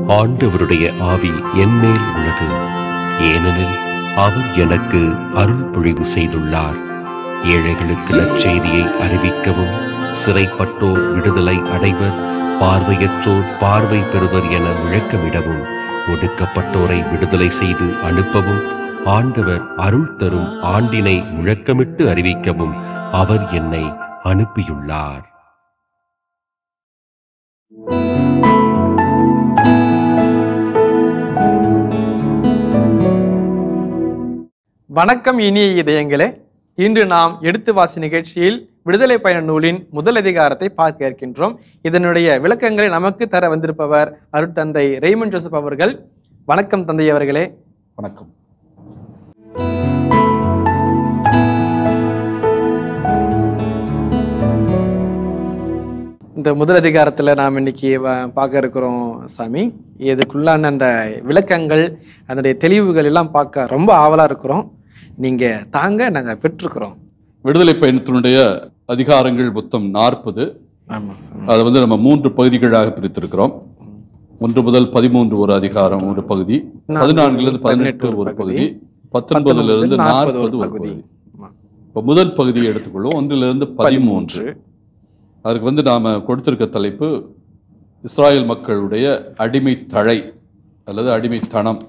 ஆண்டவருடைய ஆவி என்மேல் உள்ளது ஏனெனில் அவர் எனக்கு அருள் பொழிவு செய்துள்ளார் ஏழைகளுக்கு நற்செய்தியை அறிவிக்கவும் சிறைப்பட்டோர் விடுதலை அடைவர் பார்வையற்றோர் பார்வை பெறுவர் என முழக்கமிடவும் ஒடுக்கப்பட்டோரை விடுதலை செய்து அனுப்பவும் ஆண்டவர் அருள் தரும் ஆண்டினை முழக்கமிட்டு அறிவிக்கவும் அவர் என்னை அனுப்பியுள்ளார் வணக்கம் இனிய இதயங்களே இன்று நாம் எடுத்து வாசி நிகழ்ச்சியில் விடுதலை பயண நூலின் முதல் அதிகாரத்தை பார்க்க இருக்கின்றோம் இதனுடைய விளக்கங்களை நமக்கு தர வந்திருப்பவர் அருட்தந்தை ரெய்மன் ஜோசப் அவர்கள் வணக்கம் தந்தை அவர்களே வணக்கம் இந்த முதல் அதிகாரத்தில் நாம் இன்னைக்கு வ- பார்க்க இருக்கிறோம் சாமி இதுக்குள்ளான அந்த விளக்கங்கள் அதனுடைய தெளிவுகள் எல்லாம் பார்க்க ரொம்ப ஆவலாக இருக்கிறோம் நீங்கள் தாங்க நாங்கள் பெற்றிருக்கிறோம் விடுதலை பயணத்தினுடைய அதிகாரங்கள் மொத்தம் நாற்பது ஆமாம் அதை வந்து நம்ம மூன்று பகுதிகளாக பிரித்திருக்கிறோம் ஒன்று முதல் பதிமூன்று ஒரு அதிகாரம் ஒரு பகுதி பதினான்கிலிருந்து பதினெட்டு ஒரு பகுதி பத்தொன்பதுல இருந்து நாற்பது ஒரு பகுதி இப்போ முதல் பகுதியை எடுத்துக்கொள்வோம் ஒன்றிலிருந்து பதிமூன்று அதுக்கு வந்து நாம கொடுத்திருக்க தலைப்பு இஸ்ராயேல் மக்களுடைய அடிமை தழை அல்லது அடிமைத்தனம்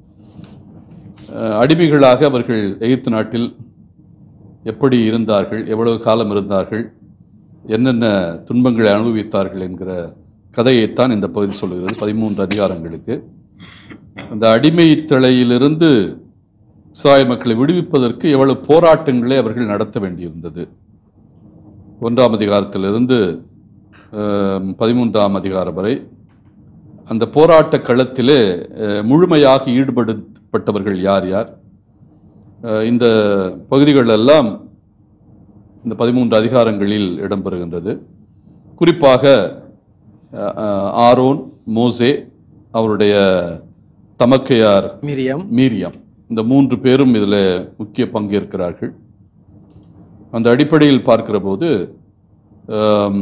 அஹ், அடிமைகளாக அவர்கள் எகிப்து நாட்டில் எப்படி இருந்தார்கள் எவ்வளவு காலம் இருந்தார்கள் என்னென்ன துன்பங்களை அனுபவித்தார்கள் என்கிற கதையைத்தான் இந்த பகுதி சொல்லுகிறது பதிமூன்று அதிகாரங்களுக்கு அந்த அடிமை தலையிலிருந்து இஸ்ராயல் மக்களை விடுவிப்பதற்கு எவ்வளவு போராட்டங்களை அவர்கள் நடத்த வேண்டியிருந்தது ஒன்றாம் அதிகாரத்திலிருந்து அஹ், பதிமூன்றாம் அதிகாரம் வரை அந்த போராட்ட களத்திலே அஹ், முழுமையாக ஈடுபடுத்தப்பட்டவர்கள் யார் யார் அஹ், இந்த பகுதிகள் எல்லாம் இந்த பதிமூன்று அதிகாரங்களில் இடம்பெறுகின்றது குறிப்பாக அஹ், அஹ், ஆரோன் மோசே அவருடைய தமக்கையார் மிரியம் மீரியம் இந்த மூன்று பேரும் இதில் முக்கிய பங்கேற்கிறார்கள் அந்த அடிப்படையில் பார்க்கிற போது ஆம்,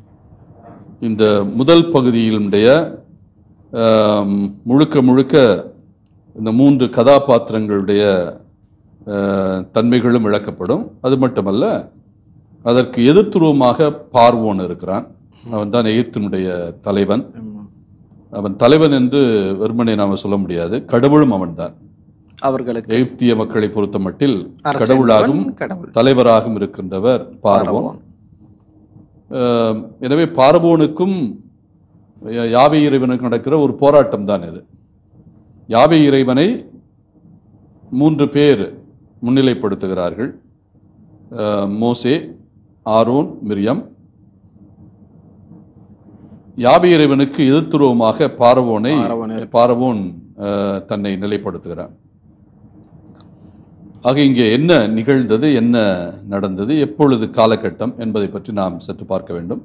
இந்த முதல் பகுதியினுடைய ஆம், முழுக்க முழுக்க இந்த மூன்று கதாபாத்திரங்களுடைய ஆஹ், தன்மைகளும் விளக்கப்படும் அது மட்டுமல்ல அதற்கு எதிர்த்துருவமாக பார்வோன் இருக்கிறான் அவன் தான் எகிப்தினுடைய தலைவன் அவன் தலைவன் என்று வெறுமனே நாம் சொல்ல முடியாது கடவுளும் அவன்தான் அவர்களுக்கு எகிப்திய மக்களை பொறுத்த மட்டில் அரசன் கடவுளாகவும் கடவுள் தலைவராகவும் இருக்கின்றவர் பார்வோன் ஆம், எனவே பார்வோனுக்கும் யா- யாவே இறைவனுக்கு நடக்கிற ஒரு போராட்டம் தான் இது யாவே இறைவனை மூன்று பேர் முன்னிலைப்படுத்துகிறார்கள் ஆஹ், மோசே ஆரோன் மிரியம் யாவே இறைவனுக்கு எதிர்த்துருவமாக பார்வோனை பார்வோனை. பார்வோன் ஆஹ், தன்னை நிலைப்படுத்துகிறான் ஆக இங்கே என்ன நிகழ்ந்தது என்ன நடந்தது எப்பொழுது காலகட்டம் என்பதை பற்றி நாம் சற்று பார்க்க வேண்டும்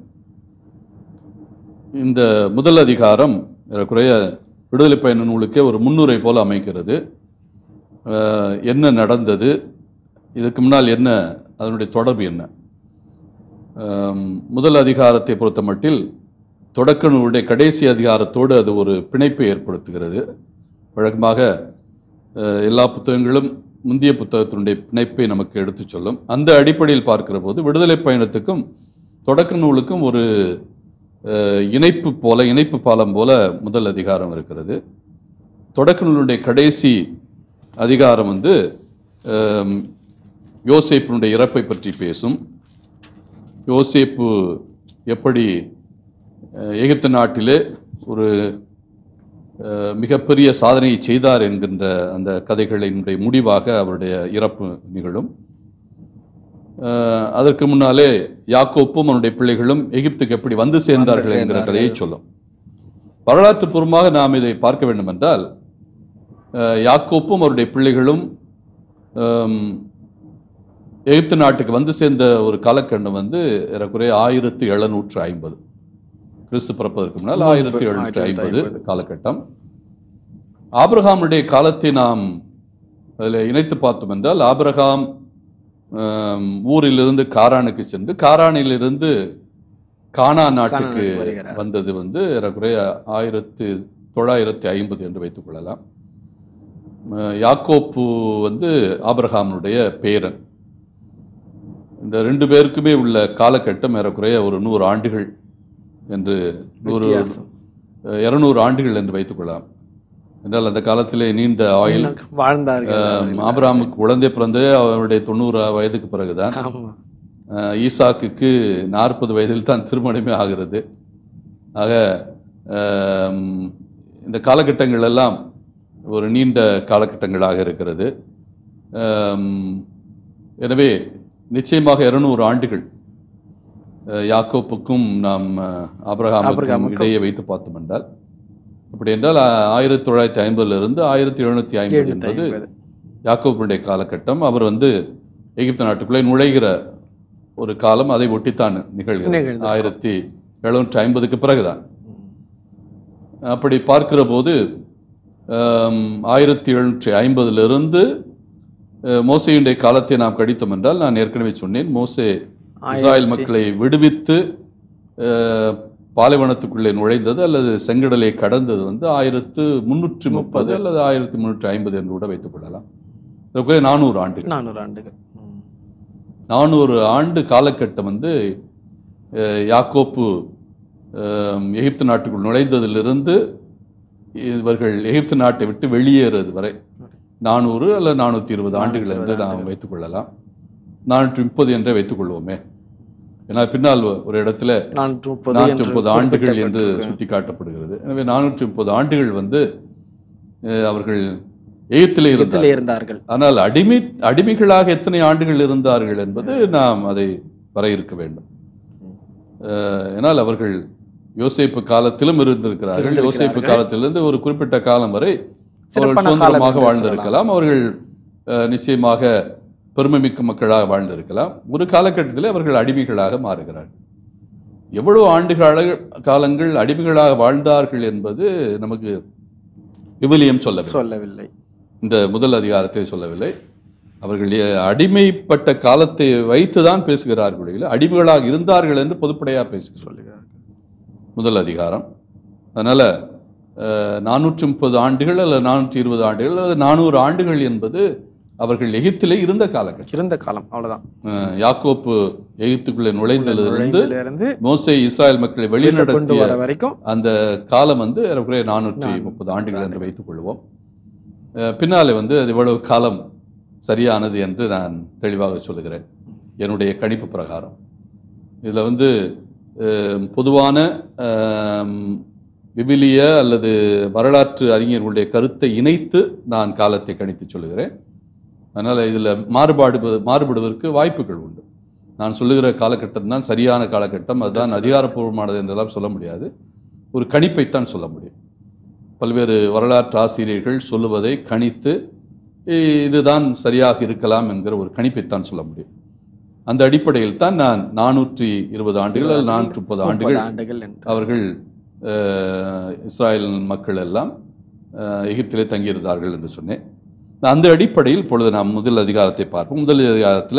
இந்த முதல் அதிகாரம் ஏறக்குறைய விடுதலை பயண நூலுக்கே ஒரு முன்னுரை போல அமைக்கிறது அஹ், என்ன நடந்தது இதுக்கு முன்னால் என்ன அதனுடைய தொடர்பு என்ன அம், முதல் அதிகாரத்தை பொறுத்த மட்டில் தொடக்க நூலுடைய கடைசி அதிகாரத்தோடு அது ஒரு பிணைப்பை ஏற்படுத்துகிறது வழக்கமாக அஹ், எல்லா புத்தகங்களும் முந்தைய புத்தகத்தினுடைய பிணைப்பை நமக்கு எடுத்துச் சொல்லும் அந்த அடிப்படையில் பார்க்கிற போது விடுதலை பயணத்துக்கும் தொடக்க நூலுக்கும் ஒரு அஹ், இணைப்பு போல இணைப்பு பாலம் போல முதல் அதிகாரம் இருக்கிறது தொடக்க நூலுடைய கடைசி அதிகாரம் வந்து அம், யோசேப்பினுடைய இறப்பை பற்றி பேசும் யோசேப்பு எப்படி அஹ், எகிப்து நாட்டிலே ஒரு அஹ், மிகப்பெரிய சாதனையை செய்தார் என்கின்ற அந்த கதைகளினுடைய முடிவாக அவருடைய இறப்பு நிகழும் அஹ், அதற்கு முன்னாலே யாக்கோப்பும் அவனுடைய பிள்ளைகளும் எகிப்துக்கு எப்படி வந்து சேர்ந்தார்கள் என்கிற கதையை சொல்லும் வரலாற்று பூர்வமாக நாம் இதை பார்க்க வேண்டும் என்றால் அஹ், யாக்கோப்பும் அவருடைய பிள்ளைகளும் அம், எகிப்து நாட்டுக்கு வந்து சேர்ந்த ஒரு காலக்கண்டம் வந்து ஏறக்குறைய ஆயிரத்தி எழுநூற்று ஐம்பது கிறிஸ்து பிறப்பதற்கு முன்னால் ஆயிரத்தி எழுநூற்றி ஐம்பது காலகட்டம் ஆபிரகாமுடைய காலத்தை நாம் அதில் இணைத்து பார்த்தோம் என்றால் ஆபிரகாம் ஆம், ஊரிலிருந்து காரானுக்கு சென்று காரானிலிருந்து கானா நாட்டுக்கு கானானுக்கு வருகிறார். வந்தது வந்து ஏறக்குறைய ஆயிரத்து தொள்ளாயிரத்தி ஐம்பது என்று வைத்துக்கொள்ளலாம் அஹ் யாக்கோப்பு வந்து ஆபிரகாமுடைய பேரன் இந்த ரெண்டு பேருக்குமே உள்ள காலகட்டம் ஏறக்குறைய ஒரு நூறு ஆண்டுகள் என்று நூறு வித்தியாசம். அஹ், இருநூறு ஆண்டுகள் என்று வைத்துக்கொள்ளலாம் என்றால் அந்த காலத்திலே நீண்ட ஆயுள் வாழ்ந்தார்கள் அஹ், ஆபிரகாமுக்கு குழந்தை பிறந்தே அவருடைய தொண்ணூறு வயதுக்கு பிறகுதான் ஆமா அஹ், ஈசாக்குக்கு நாற்பது வயதில் தான் திருமணமே ஆகிறது ஆக அஹ், இந்த காலகட்டங்கள் எல்லாம் ஒரு நீண்ட காலகட்டங்களாக இருக்கிறது அஹ், எனவே நிச்சயமாக இருநூறு ஆண்டுகள் அஹ், யாக்கோப்புக்கும் நாம் அஹ், ஆபிரகாமுக்கும் ஆபிரகாமுக்கும். இடையே வைத்து பார்த்தோம் என்றால் அப்படி என்றால் அஹ், ஆயிரத்தி தொள்ளாயிரத்தி ஐம்பதுல இருந்து ஆயிரத்தி எழுநூத்தி ஐம்பது எழுநூத்தி என்பது ஐம்பது. யாக்கோபுடைய காலகட்டம் அவர் வந்து எகிப்து நாட்டுக்குள்ளே நுழைகிற ஒரு காலம் அதை ஒட்டித்தான் நிகழ்கிறது நிகழ்ந்திருக்கும். ஆயிரத்தி எழுநூற்றி ஐம்பதுக்கு பிறகுதான் அப்படி பார்க்கிற போது ஆம், ஆயிரத்தி எழுநூற்றி ஐம்பதிலிருந்து மோசையுடைய காலத்தை நாம் கடித்தோம் என்றால் நான் ஏற்கனவே சொன்னேன் மோசே இஸ்ராயல் மக்களை விடுவித்து அஹ், பாலைவனத்துக்குள்ளே நுழைந்தது அல்லது செங்கடலை கடந்தது வந்து ஆயிரத்து முன்னூற்றி முப்பது அல்லது ஆயிரத்தி முன்னூற்றி ஐம்பது என்று கூட வைத்துக் கொள்ளலாம் இதுக்குள்ளே நானூறு ஆண்டுகள் நானூறு ஆண்டுகள் ம். நானூறு ஆண்டு காலகட்டம் வந்து அஹ், யாக்கோப்பு அஹ், எகிப்து நாட்டுக்குள் நுழைந்ததிலிருந்து இவர்கள் எகிப்து நாட்டை விட்டு வெளியேறது வரை நானூறு அல்லது நானூற்றி இருபது ஆண்டுகள் என்று நாம் வைத்துக் கொள்ளலாம் நானூற்றி முப்பது என்றே வைத்துக் கொள்வோமே ஏன்னா பின்னால் ஒரு இடத்துல நானூற்று முப்பது நானூற்றி என்று முப்பது ஆண்டுகள் என்று குறிப்பிடப்பட்டிருக்கு. சுட்டிக்காட்டப்படுகிறது எனவே நானூற்றி முப்பது ஆண்டுகள் வந்து அஹ், அவர்கள் எகிப்திலே இருந்தார் எகிப்திலே இருந்தார்கள் ஆனால் அடிமை அடிமைகளாக எத்தனை ஆண்டுகள் இருந்தார்கள் என்பது நாம் அதை வரையறுக்க வேண்டும் அஹ், ஏனால் அவர்கள் யோசேப்பு காலத்திலும் இருந்திருக்கிறார்கள் யோசேப்பு காலத்திலிருந்து ஒரு குறிப்பிட்ட காலம் வரை அவர்கள் சிறப்பான காலம் சுதந்திரமாக என்று வாழ்ந்திருக்கலாம் அவர்கள் அஹ், நிச்சயமாக பெருமைமிக்க மக்களாக வாழ்ந்திருக்கலாம் ஒரு காலகட்டத்தில் அவர்கள் அடிமைகளாக மாறுகிறார்கள் எவ்வளவு ஆண்டுகால காலங்கள் அடிமைகளாக வாழ்ந்தார்கள் என்பது நமக்கு விவிலியம் சொல்லவில்லை சொல்லவில்லை இந்த முதல் அதிகாரத்தை சொல்லவில்லை அவர்கள் எ- அடிமைப்பட்ட காலத்தை வைத்துதான் பேசுகிறார்கள் இல்லை அடிமைகளாக இருந்தார்கள் என்று பொதுப்படையாக பேசுகிறார் சொல்லுகிறார்கள் முதல் அதிகாரம் அதனால நானூற்றி முப்பது ஆண்டுகள் அல்லது நானூற்றி இருபது ஆண்டுகள் அல்லது நானூறு ஆண்டுகள் என்பது அவர்கள் எகிப்திலே இருந்த காலகட்டம் இருந்த காலம் அவ்வளவுதான் அஹ், யாக்கோப்பு எகிப்துக்குள்ளே நுழைந்ததிலிருந்து இருந்து மோசே இஸ்ராயல் மக்களை கொண்டு வழிநடத்திய வர வரைக்கும் அந்த காலம் வந்து ஏறக்குறைய நானூற்றி முப்பது ஆண்டுகள் என்று வைத்துக் கொள்வோம் அஹ் பின்னாலே வந்து அது இவ்வளவு காலம் சரியானது என்று நான் தெளிவாக சொல்லுகிறேன் என்னுடைய கணிப்பு பிரகாரம் இதில் வந்து அஹ், பொதுவான அஹ், விவிலிய அல்லது வரலாற்று அறிஞர்களுடைய கருத்தை இணைத்து நான் காலத்தை கணித்து சொல்லுகிறேன் அதனால் இதில் மாறுபாடு மாறுபடுவதற்கு வாய்ப்புகள் உண்டு நான் சொல்லுகிற காலகட்டம் தான் சரியான காலகட்டம் அதுதான் அதிகாரப்பூர்வமானது என்றெல்லாம் சொல்ல முடியாது ஒரு கணிப்பைத்தான் சொல்ல முடியும் பல்வேறு வரலாற்று ஆசிரியர்கள் சொல்லுவதை கணித்து இ- இதுதான் சரியாக இருக்கலாம் என்கிற ஒரு கணிப்பைத்தான் சொல்ல முடியும் அந்த அடிப்படையில் தான் நான் நானூற்றி இருபது ஆண்டுகள் அல்லது நானூற்றி முப்பது ஆண்டுகள் முப்பது ஆண்டுகள் என்று அவர்கள் அஹ், இஸ்ராயல் மக்கள் எல்லாம் அஹ், எகிப்திலே தங்கியிருந்தார்கள் என்று சொன்னேன் அந்த அடிப்படையில் இப்பொழுது நாம் முதல் அதிகாரத்தை பார்ப்போம் முதல் அதிகாரத்தில்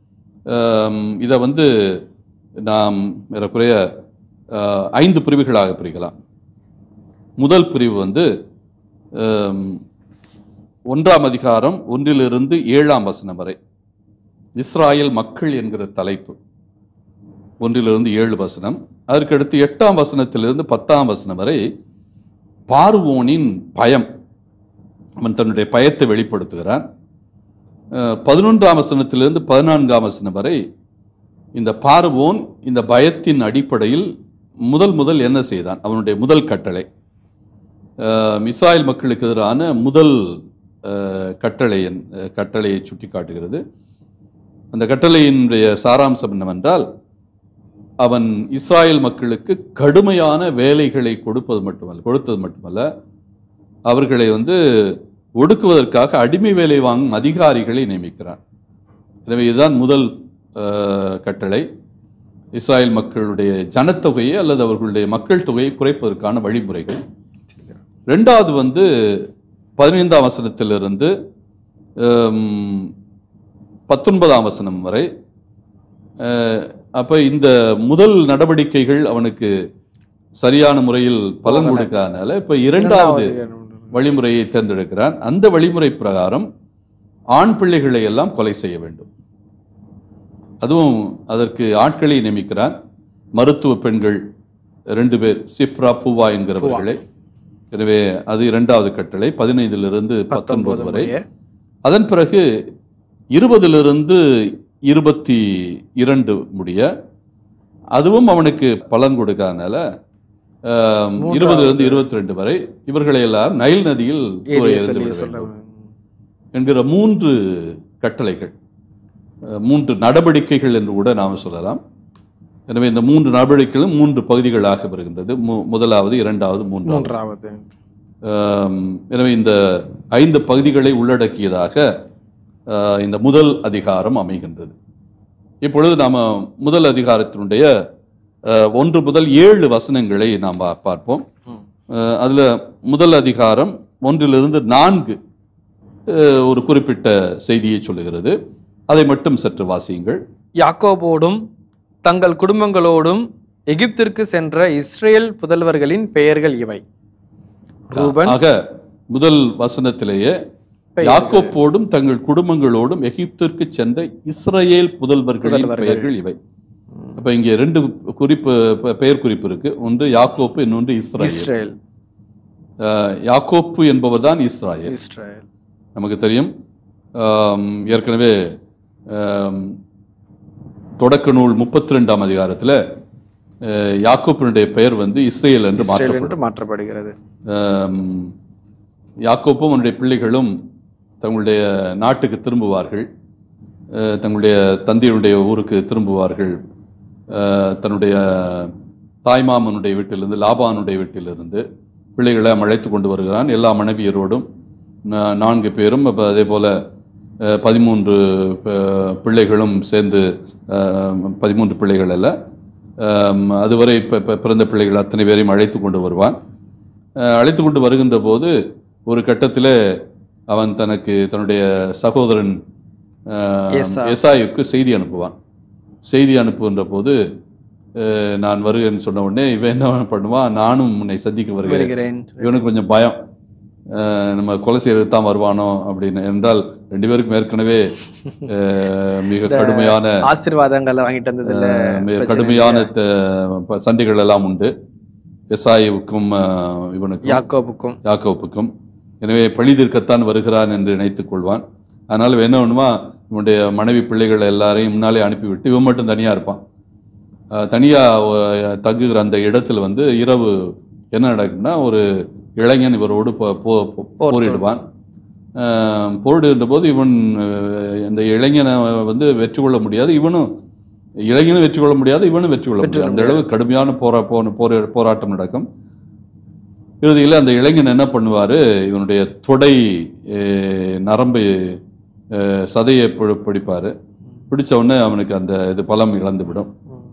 இதை வந்து நாம் ஏறக்குறைய அஹ், ஐந்து பிரிவுகளாக பிரிக்கலாம் முதல் பிரிவு வந்து அம், ஒன்றாம் அதிகாரம் ஒன்றிலிருந்து ஏழாம் வசனம் வரை இஸ்ராயல் மக்கள் என்கிற தலைப்பு ஒன்றிலிருந்து ஏழு வசனம் அதற்கடுத்து எட்டாம் வசனத்திலிருந்து பத்தாம் வசனம் வரை பார்வோனின் பயம் அவன் தன்னுடைய பயத்தை வெளிப்படுத்துகிறான் அஹ், பதினொன்றாம் வசனத்திலிருந்து பதினான்காம் வசனம் வரை இந்த பார்வோன் இந்த பயத்தின் அடிப்படையில் முதல் முதல் என்ன செய்தான் அவனுடைய முதல் கட்டளை அஹ், இஸ்ராயல் மக்களுக்கு எதிரான முதல் அஹ், கட்டளை என்- அஹ், கட்டளையை சுட்டி காட்டுகிறது அந்த கட்டளையினுடைய சாராம்சம் என்னவென்றால் அவன் இஸ்ராயல் மக்களுக்கு கடுமையான வேலைகளை கொடுப்பது மட்டுமல்ல கொடுத்தது மட்டுமல்ல அவர்களை வந்து ஒடுக்குவதற்காக அடிமை வேலை வாங்கும் அதிகாரிகளை நியமிக்கிறான் எனவே இதுதான் முதல் அஹ், கட்டளை இஸ்ராயல் மக்களுடைய ஜனத்தொகையை அல்லது அவர்களுடைய மக்கள் தொகையை குறைப்பதற்கான வழிமுறைகள் ரெண்டாவது வந்து பதினைந்தாம் வசனத்திலிருந்து ஹம், பத்தொன்பதாம் வசனம் வரை அஹ், அப்ப இந்த முதல் நடவடிக்கைகள் அவனுக்கு சரியான முறையில் பலன் கொடுக்காதனால இப்ப இரண்டாவது வழிமுறையை தேர்ந்தெடுக்கிறான் அந்த வழிமுறை பிரகாரம் ஆண் பிள்ளைகளை எல்லாம் கொலை செய்ய வேண்டும் அதுவும் அதற்கு ஆட்களை நியமிக்கிறான் மருத்துவ பெண்கள் ரெண்டு பேர் சிப்ரா பூவா என்கிறவர்களை எனவே அது இரண்டாவது கட்டளை பதினைந்திலிருந்து பத்தொன்பது வரை அதன் பிறகு இருபதிலிருந்து இருபத்தி இரண்டு முடிய அதுவும் அவனுக்கு பலன் கொடுக்காதனால ஆம், இருபதிலிருந்து இருபத்தி ரெண்டு வரை இவர்களை எல்லாம் நைல் நதியில் தூர எறிந்து விட வேண்டும் என்கிற மூன்று கட்டளைகள் அஹ், மூன்று நடவடிக்கைகள் என்று கூட நாம் சொல்லலாம் எனவே இந்த மூன்று நடவடிக்கைகளும் மூன்று பகுதிகளாக வருகின்றது மு- முதலாவது இரண்டாவது மூன்றாவது மூன்றாவது ஆம், எனவே இந்த ஐந்து பகுதிகளை உள்ளடக்கியதாக ஆஹ், இந்த முதல் அதிகாரம் அமைகின்றது இப்பொழுது நாம் முதல் அதிகாரத்தினுடைய ஆஹ், ஒன்று முதல் ஏழு வசனங்களை நாம் பா- பார்ப்போம் ம். ஆஹ், அதுல முதல் அதிகாரம் ஒன்றிலிருந்து நான்கு ஆஹ், ஒரு குறிப்பிட்ட செய்தியை சொல்லுகிறது அதை மட்டும் சற்று வாசியுங்கள் யாக்கோபோடும் தங்கள் குடும்பங்களோடும் எகிப்திற்கு சென்ற இஸ்ரேல் புதல்வர்களின் பெயர்கள் இவை ரூபன் ஆக முதல் வசனத்திலேயே யாக்கோப்போடும் தங்கள் குடும்பங்களோடும் எகிப்திற்கு சென்ற இஸ்ரவேல் புதல்வர்களின் புதல்வர்கள். பெயர்கள் இவை அப்ப இங்கே ரெண்டு குறிப்பு பெ- பெயர் குறிப்பு இருக்கு ஒன்று யாக்கோப்பு இன்னொன்று இஸ்ரேல் இஸ்ரேல் யாக்கோப்பு என்பவர் தான் இஸ்ராயேல் இஸ்ரேல் நமக்கு தெரியும் ஆம், ஏற்கனவே ஆம், தொடக்க நூல் முப்பத்தி ரெண்டாம் அதிகாரத்தில் யாக்கோப்பினுடைய பெயர் வந்து இஸ்ரேல் என்று இஸ்ரேல் மாற்றப்படும் என்று மாற்றப்படுகிறது ஆம், யாக்கோப்பும் அவனுடைய பிள்ளைகளும் தங்களுடைய நாட்டுக்கு திரும்புவார்கள் அஹ், தங்களுடைய தந்தையினுடைய ஊருக்கு திரும்புவார்கள் அஹ், தன்னுடைய தாய்மாமனுடைய வீட்டிலிருந்து லாபானுடைய வீட்டிலிருந்து பிள்ளைகளை அவன் அழைத்து கொண்டு வருகிறான் எல்லா மனைவியரோடும் நா- நான்கு பேரும் அப்போ அதே போல் பதிமூன்று ப- பிள்ளைகளும் சேர்ந்து அஹ், பதிமூன்று பிள்ளைகள் அல்ல அஹ், அதுவரை ப- ப- பிறந்த பிள்ளைகள் அத்தனை பேரையும் அழைத்து கொண்டு வருவான் அஹ், அழைத்து கொண்டு வருகின்ற போது ஒரு கட்டத்தில் அவன் தனக்கு தன்னுடைய சகோதரன் அஹ், ஏசா. எசாயுக்கு செய்தி அனுப்புவான் செய்தி அனுப்புகின்ற போது அஹ், நான் வருகிறேன்னு சொன்ன உடனே இவன் என்ன பண்ணுவான் நானும் உன்னை சந்திக்க வருகிறேன் வருகிறேன் இவனுக்கு கொஞ்சம் பயம் அஹ், நம்ம கொலை செய்யறதுக்கு தான் வருவானோ அப்படின்னு என்றால் ரெண்டு பேருக்கும் ஏற்கனவே அஹ், மிக கடுமையான ஆசீர்வாதங்களை வாங்கிட்டு வந்தது இல்ல அஹ், மிக கடுமையான த- ப- சண்டைகள் எல்லாம் உண்டு எஸ்ஆயுவுக்கும் அஹ், இவனுக்கும் யாக்கோபுக்கும் யாக்கோப்புக்கும் எனவே பழி தீர்க்கத்தான் வருகிறான் என்று நினைத்துக் கொள்வான் அதனால இவன் என்ன பண்ணுமா இவனுடைய மனைவி பிள்ளைகள் எல்லாரையும் முன்னாலே அனுப்பிவிட்டு இவன் மட்டும் தனியா இருப்பான் அஹ், தனியா அஹ், தங்குகிற அந்த இடத்துல வந்து இரவு என்ன நடக்கும்னா ஒரு இளைஞன் இவரோடு போ- போ- போ- போரிடுவான் அஹ், போரிடுகின்ற போது இவன் அஹ், இந்த இளைஞனை வந்து வெற்றி கொள்ள முடியாது இவனும் இளைஞனும் வெற்றி கொள்ள முடியாது இவனும் வெற்றி கொள்ள முடியாது அந்த அளவு கடுமையான போரா போன- போரா போராட்டம் நடக்கும் இறுதியில் அந்த இளைஞன் என்ன பண்ணுவார் இவனுடைய தொடை அஹ், நரம்பு அஹ், சதையை பி- பிடிப்பார் பிடிச்ச உடனே அவனுக்கு அந்த இது பலம் இழந்து விடும்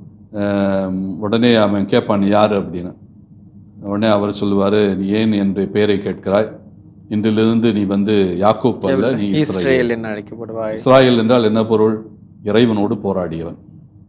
அஹ், உடனே அவன் கேட்பான் நீ யார் அப்படின்னு உடனே அவர் சொல்லுவார் நீ ஏன் என்று பெயரை கேட்கிறாய் இன்றிலிருந்து நீ வந்து யாக்கோப் அல்ல நீ இஸ்ரேல் இஸ்ரேல் என்ன அழைக்கப்படுவாய் இஸ்ராயேல் என்றால் என்ன பொருள் இறைவனோடு போராடியவன்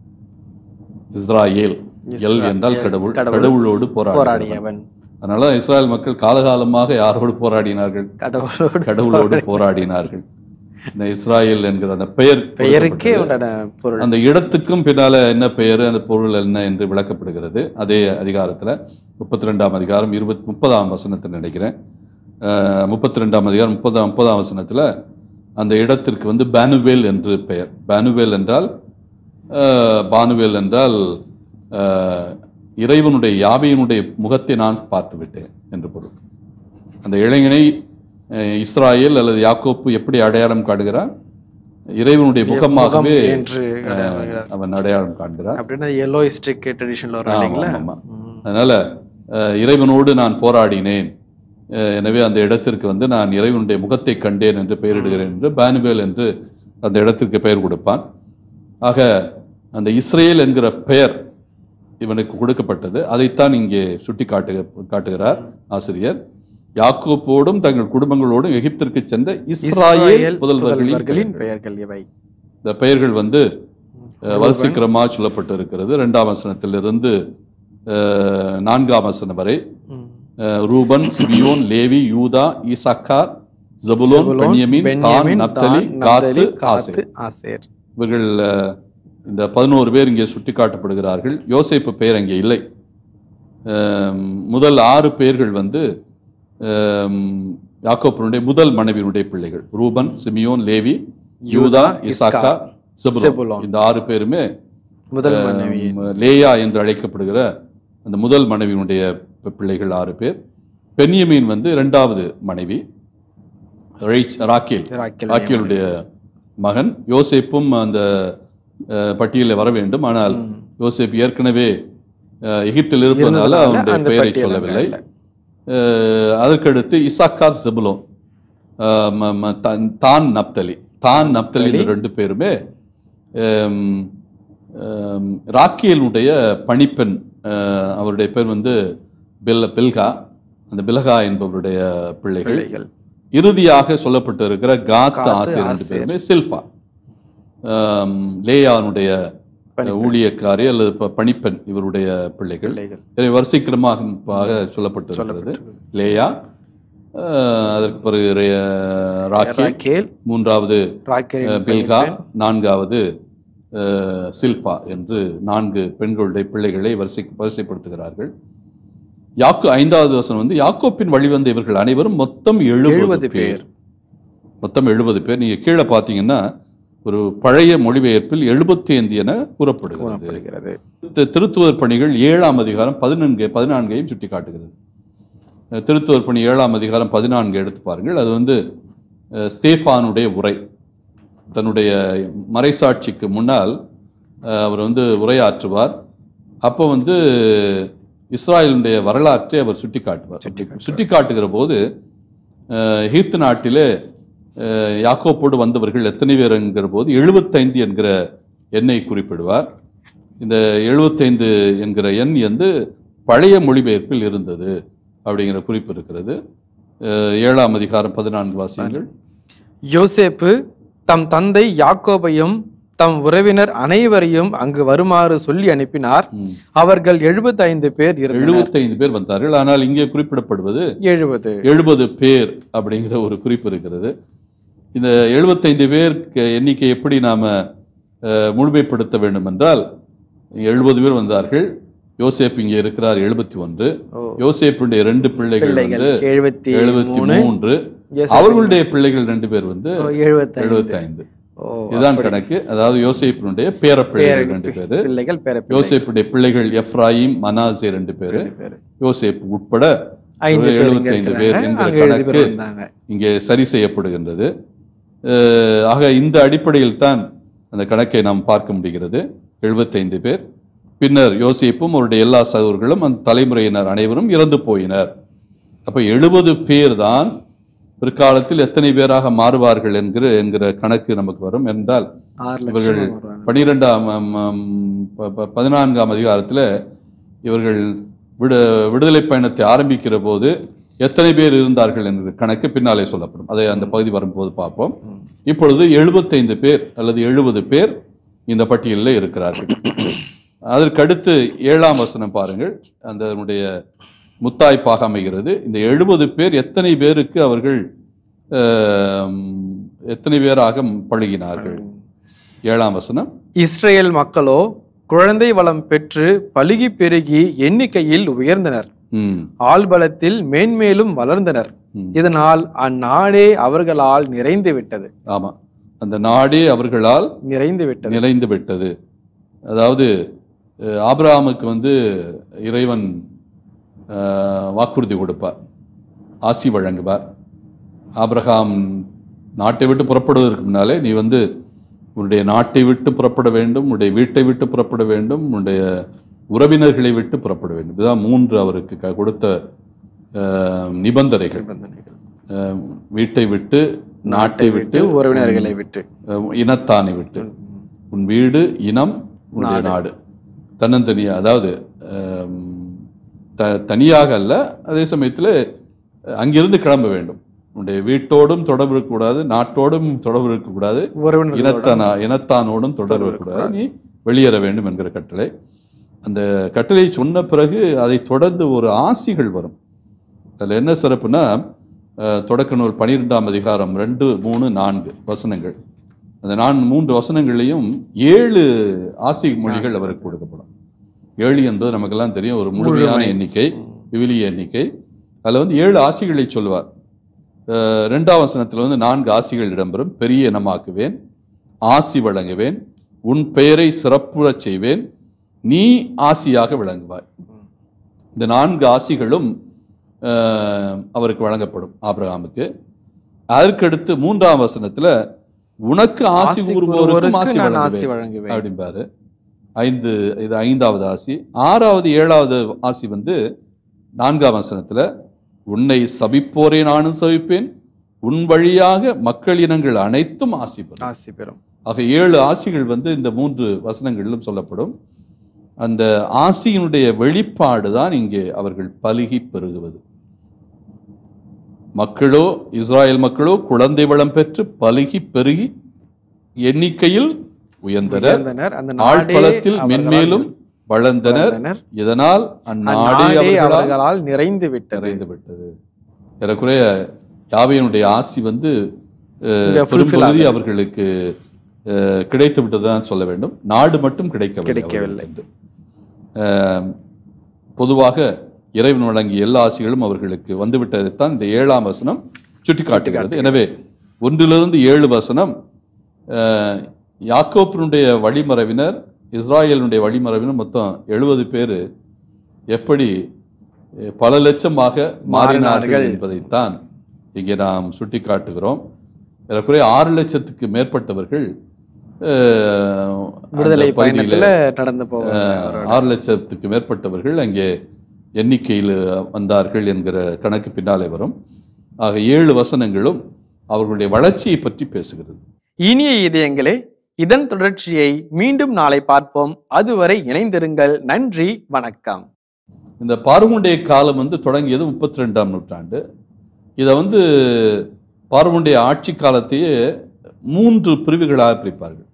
இஸ்ராயேல் எல் என்றால் கடவுள் கடவுள். கடவுளோடு போராடியவன் போராடியவன் அதனால இஸ்ராயல் மக்கள் காலகாலமாக யாரோடு போராடினார்கள் கடவுளோடு கடவுளோடு போராடினார்கள் இந்த இஸ்ராயேல் என்கிற அந்த பெயர் பெயருக்கே கொடுக்கப்பட்டது. உண்டான பொருள் அந்த இடத்துக்கும் பின்னால என்ன பெயர் அந்த பொருள் என்ன என்று விளக்கப்படுகிறது அதே அதிகாரத்துல முப்பத்தி ரெண்டாம் அதிகாரம் இருபத் முப்பதாம் வசனத்தை நினைக்கிறேன் முப்பத்தி ரெண்டாம் அதிகாரம் முப்பதாம் முப்பதாம் வசனத்துல அந்த இடத்திற்கு வந்து பானுவேல் என்று பெயர் பானுவேல் என்றால் அஹ், பானுவேல் என்றால் அஹ், இறைவனுடைய யாவையினுடைய முகத்தை நான் பார்த்து விட்டேன் என்று பொருள் அந்த இளைஞனை அஹ், இஸ்ராயேல் அல்லது யாக்கோப்பு எப்படி அடையாளம் காட்டுகிறான் இறைவனுடைய முகமாகவே முகம் என்று அஹ், அவன் அடையாளம் காண்கிறான் அப்படின்னா எல்லோயிஸ்டிக் ட்ரெடிஷன்ல வரும் இல்லைங்களா ஆமா, ஆமா. அதனால அஹ், இறைவனோடு நான் போராடினேன் அஹ், எனவே அந்த இடத்திற்கு வந்து நான் இறைவனுடைய முகத்தை கண்டேன் என்று பெயரிடுகிறேன் என்று பானுவேல் என்று அந்த இடத்திற்கு பெயர் கொடுப்பான் ஆக அந்த இஸ்ரேல் என்கிற பெயர் இவனுக்கு கொடுக்கப்பட்டது அதைத்தான் இங்கே சுட்டி காட்டு காட்டுகிறார் ஆசிரியர் யாக்கோப்போடும் தங்கள் குடும்பங்களோடும் எகிப்திற்கு சென்ற இஸ்ராயேல் இஸ்ராயேல் புதல்வர்களின் புதல்வர்களின் பெயர்கள். பெயர்கள் இவை இந்த பெயர்கள் வந்து அஹ், வரிசைக்கிரமாக சொல்லப்பட்டு இருக்கிறது ரெண்டாம் வசனத்திலிருந்து அஹ், நான்காம் வசனம் வரை அஹ், ரூபன் சிமியோன் லேவி யூதா ஈசாக்கார் ஜபுலோன் செபுலோன், பென்யமீன் தான் பென்யமீன், நப்தலி தான், காத்து நப்தலி, ஆசேர் காத்து, ஆசேர் இவர்கள் அஹ், இந்த பதினோரு பேர் இங்கே சுட்டிக்காட்டப்படுகிறார்கள் யோசேப்பு பெயர் அங்கே இல்லை அஹ், முதல் ஆறு பேர்கள் வந்து அஹ், யாக்கோப்பினுடைய முதல் மனைவியினுடைய பிள்ளைகள் ரூபன் சிமியோன் லேவி யூதா இசாக்கா செபுலோன் செபுலோன். இந்த ஆறு பேருமே முதல் மனைவி அஹ், லேயா என்று அழைக்கப்படுகிற அந்த முதல் மனைவியினுடைய பி- பிள்ளைகள் ஆறு பேர் பென்யமீன் வந்து இரண்டாவது மனைவி ரைச்- ராக்கேல் ராக்கேல் ராக்கேலுடைய மகன் யோசேப்பும் அந்த அஹ், பட்டியலில் வர வேண்டும் ஆனால் யோசேப் ஏற்கனவே அஹ், எகிப்தில் இருப்பதனால இருந்ததுனால அவனுடைய அந்த பெயரை பட்டியலில் சொல்லவில்லை இல்லை. அஹ், அதற்கடுத்து இசாக்கார் செபுலோன் அஹ், ம- ம- தான்- தான் நப்தலி தான் நப்தலி இந்த ரெண்டு பேருமே அம், அம், ராக்கேலுடைய பணிப்பெண் அஹ், அவருடைய பேர் வந்து பெல் பெல்கா அந்த பில்கா என்பவருடைய பிள்ளைகள் பிள்ளைகள் இறுதியாக சொல்லப்பட்டு இருக்கிற காத் காத்து, ஆசிரியர் ரெண்டு ஆசேர். பேருமே சில்பா ஆம், லேயானுடைய ஊழியக்காரி அல்லது ப- பணிப்பெண் இவருடைய பிள்ளைகள் பிள்ளைகள் இதை வரிசைக்கிரமாக சொல்லப்பட்டிருக்கிறது லேயா ஆஹ், அதற்கு பிறகு ரே- ராக்கி ராக்கேல் மூன்றாவது ராக்கேல் அஹ், பில்கா நான்காவது அஹ், சில்பா என்று நான்கு பெண்களுடைய பிள்ளைகளை வரிசை வரிசைப்படுத்துகிறார்கள் யாக்கோ ஐந்தாவது வசனம் வந்து யாக்கோப்பின் வழிவந்த இவர்கள் அனைவரும் மொத்தம் எழுபது எழுபது பேர் பேர் மொத்தம் எழுபது பேர் நீங்க கீழே பார்த்தீங்கன்னா ஒரு பழைய மொழிபெயர்ப்பில் எழுபத்தி ஐந்து என கூறப்படுகிறது கூறப்படுகிறது தி- திருத்துவர் பணிகள் ஏழாம் அதிகாரம் பதினான்கு பதினான்கையும் சுட்டி காட்டுகிறது அஹ் திருத்துவர் பணி ஏழாம் அதிகாரம் பதினான்கு எடுத்து பாருங்கள் அது வந்து அஹ், ஸ்தேஃபானுடைய உரை தன்னுடைய மறைசாட்சிக்கு முன்னால் அஹ், அவர் வந்து உரையாற்றுவார் அப்போ வந்து இஸ்ராயலுடைய வரலாற்றை அவர் சுட்டி காட்டுவார் சுட்டி காட்டுகிற போது அஹ், எகிப்து நாட்டிலே அஹ், யாக்கோப்போடு வந்தவர்கள் எத்தனை பேர் என்கிற போது எழுபத்தைந்து என்கிற எண்ணை குறிப்பிடுவார் இந்த எழுபத்தைந்து என்கிற எண் வந்து பழைய மொழிபெயர்ப்பில் இருந்தது அப்படிங்கிற குறிப்பு இருக்கிறது அஹ், ஏழாம் அதிகாரம் பதினான்கு வாசியங்கள் யோசேப்பு தம் தந்தை யாக்கோபையும் தம் உறவினர் அனைவரையும் அங்கு வருமாறு சொல்லி அனுப்பினார் அவர்கள் 75 பேர் இருந்தனர் எழுபத்தைந்து பேர் வந்தார்கள் ஆனால் இங்கே குறிப்பிடப்படுவது எழுபது எழுபது பேர் அப்படிங்கிற ஒரு குறிப்பு இருக்கிறது இந்த எழுபத்தைந்து பேர் க- எண்ணிக்கை எப்படி நாம அஹ், முழுமைப்படுத்த வேண்டும் என்றால் எழுபது பேர் வந்தார்கள் யோசேப் இங்கே இருக்கிறார் எழுபத்தி ஒன்று ஓ. யோசேப்புடைய ரெண்டு பிள்ளைகள் பிள்ளைகள் வந்து எழுபத்தி எழுபத்தி மூணு மூன்று யோசேப்பு- அவர்களுடைய பிள்ளைகள் ரெண்டு பேர் வந்து எழுபத்தி எழுபத்தி ஐந்து ஓ இதுதான் கணக்கு அதாவது யோசேப்பினுடைய பேரப்பிள்ளைகள் ரெண்டு பேரு பிள்ளைகள் பேர யோசேப்புடைய பிள்ளைகள் எப்ராயிம் மனாசே ரெண்டு பேரு பேரு யோசேப் உட்பட ஐந்து பேர் இங்க எழுபத்தைந்து பேர் இருக்கிறாங்க. என்கிற அங்க எழுபது பேர் கணக்கு வந்தாங்க இங்கே சரி செய்யப்படுகின்றது அஹ், ஆக இந்த அடிப்படையில் தான் அந்த கணக்கை நாம் பார்க்க முடிகிறது எழுபத்தைந்து பேர் பின்னர் யோசேப்பும் அவருடைய எல்லா சகோதரர்களும் அந்த தலைமுறையினர் அனைவரும் இறந்து போயினர் அப்போ எழுபது பேர் தான் பிற்காலத்தில் எத்தனை பேராக மாறுவார்கள் என்கிற என்கிற கணக்கு நமக்கு வரும் என்றால் ஆறு இவர்கள் லட்சம் வருவாங்க. பனிரெண்டாம் ஆம், ஆம், ப- ப- பதினான்காம் அதிகாரத்தில் இவர்கள் விடு விடுதலை பயணத்தை ஆரம்பிக்கிற போது எத்தனை பேர் இருந்தார்கள் என்கிற கணக்கு பின்னாலே சொல்லப்படும் அதை அந்த பகுதி வரும்போது பார்ப்போம் இப்பொழுது எழுபத்தைந்து பேர் அல்லது எழுபது பேர் இந்த பட்டியலில் இருக்கிறார்கள் அதற்கடுத்து ஏழாம் வசனம் பாருங்கள் அந்த அதனுடைய முத்தாய்ப்பாக அமைகிறது இந்த எழுபது பேர் எத்தனை பேருக்கு அவர்கள் ஆம், எத்தனை பேராக பழகினார்கள் ஏழாம் வசனம் இஸ்ரேல் மக்களோ குழந்தை வளம் பெற்று பலுகி பெருகி எண்ணிக்கையில் உயர்ந்தனர் ம் ஆள்பலத்தில் மேன்மேலும் வளர்ந்தனர் ம். இதனால் அந்நாடே அவர்களால் நிறைந்து விட்டது ஆமா அந்த நாடே அவர்களால் நிறைந்து விட்டது நிறைந்து விட்டது அதாவது அஹ், ஆபிரகாமுக்கு வந்து இறைவன் அஹ், வாக்குறுதி கொடுப்பார் ஆசி வழங்குவார் ஆபிரகாம் நாட்டை விட்டு புறப்படுவதற்கு முன்னாலே நீ வந்து உன்னுடைய நாட்டை விட்டு புறப்பட வேண்டும் உன்னுடைய வீட்டை விட்டு புறப்பட வேண்டும் உன்னுடைய உறவினர்களை விட்டு புறப்பட வேண்டும் இதுதான் மூன்று அவருக்கு க- கொடுத்த அஹ், நிபந்தனைகள் அஹ், வீட்டை விட்டு நாட்டை விட்டு உறவினர்களை விட்டு அஹ் இனத்தானை விட்டு உன் வீடு இனம் உன்னுடைய நாடு தன்னந்தனியா அதாவது அஹ், த தனியாக அல்ல அதே சமயத்தில் அங்கிருந்து கிளம்ப வேண்டும் உன்னுடைய வீட்டோடும் தொடர்பு இருக்கக்கூடாது நாட்டோடும் தொடர்பு இருக்கக்கூடாது உறவினர் இனத்தானா இனத்தானோடும் தொடர்பு இருக்கக்கூடாது நீ வெளியேற வேண்டும் என்கிற கட்டளை அந்த கட்டளையை சொன்ன பிறகு அதை தொடர்ந்து ஒரு ஆசிகள் வரும் அதில் என்ன சிறப்புனா அஹ், தொடக்க நூல் பனிரெண்டாம் அதிகாரம் ரெண்டு மூணு நான்கு வசனங்கள் அந்த நான் மூன்று வசனங்களையும் ஏழு ஆசி மொழிகள் அவருக்கு கொடுக்கப்படும் ஏழு என்பது நமக்கெல்லாம் தெரியும் ஒரு முழுமையான எண்ணிக்கை விவிலிய எண்ணிக்கை அதில் வந்து ஏழு ஆசிகளை சொல்வார் அஹ், ரெண்டாம் வசனத்தில் வந்து நான்கு ஆசிகள் இடம்பெறும் பெரிய இனமாக்குவேன் ஆசி வழங்குவேன் உன் பெயரை சிறப்புறச் செய்வேன் நீ ஆசியாக விளங்குவாய் இந்த நான்கு ஆசிகளும் அஹ், அவருக்கு வழங்கப்படும் ஆபிரகாமுக்கு அதற்கடுத்து மூன்றாம் வசனத்துல உனக்கு ஆசி கூறுபவருக்கும் ஆசி நான் ஆசி வழங்குவேன் வழங்குவேன் அப்படிம்பாரு ஐந்து இது ஐந்தாவது ஆசி ஆறாவது ஏழாவது ஆசி வந்து நான்காம் வசனத்துல உன்னை சபிப்போரை நானும் சபிப்பேன் உன் வழியாக மக்கள் இனங்கள் அனைத்தும் ஆசி பெறும் ஆசி பெறும் ஆக ஏழு ஆசிகள் வந்து இந்த மூன்று வசனங்களிலும் சொல்லப்படும் அந்த ஆசியினுடைய வெளிப்பாடு தான் இங்கே அவர்கள் பலுகி பெருகுவது மக்களோ இஸ்ராயேல் மக்களோ குழந்தை வளம் பெற்று பலுகி பெருகி எண்ணிக்கையில் உயர்ந்தனர் உயர்ந்தனர். அந்த நாடே ஆழ்பலத்தில் அவர்களால் மென்மேலும் வளர்ந்தனர் வளர்ந்தனர். இதனால் அந்நாடே அந்நாடே அவர்களால் அவர்களால் நிறைந்து விட்டது நிறைந்து விட்டது ஏறக்குறைய யாவையினுடைய ஆசி வந்து அஹ், இங்க fulfill பெரும்பகுதி அவர்களுக்கு அஹ், கிடைத்து விட்டதுதான் சொல்ல வேண்டும் நாடு மட்டும் கிடைக்கவில்லை கிடைக்கவில்லை. அவர்களுக்கு. அஹ், பொதுவாக இறைவன் வழங்கிய எல்லா ஆசிகளும் அவர்களுக்கு வந்துவிட்டதைத்தான் இந்த ஏழாம் வசனம் சுட்டிக்காட்டுகிறது எனவே ஒன்றிலிருந்து ஏழு வசனம் அஹ், யாக்கோப்பினுடைய வழிமரவினர் இஸ்ராயேலினுடைய வழிமரவினர் மொத்தம் எழுபது பேர் எப்படி அஹ், பல லட்சமாக மாறினார்கள் மாறினார்கள். என்பதைத்தான் இங்கே நாம் சுட்டிக்காட்டுகிறோம் ஏறக்குறைய ஆறு லட்சத்துக்கு மேற்பட்டவர்கள் அஹ், விடுதலை அந்த பகுதியில பயணத்துல நடந்து போவாங்க அஹ், ஆறு லட்சத்துக்கு மேற்பட்டவர்கள் அங்கே எண்ணிக்கையில் வந்தார்கள் என்கிற கணக்கு பின்னாலே வரும் ஆக ஏழு வசனங்களும் அவர்களுடைய வளர்ச்சியை பற்றி பேசுகிறது இனிய இதயங்களே இதன் தொடர்ச்சியை மீண்டும் நாளை பார்ப்போம் அதுவரை இணைந்திருங்கள் நன்றி வணக்கம் இந்த பார்வுடைய காலம் வந்து தொடங்கியது முப்பத்தி ரெண்டாம் நூற்றாண்டு இதை வந்து பார்வுடைய ஆட்சி காலத்தையே மூன்று பிரிவுகளாக பிரிப்பார்கள்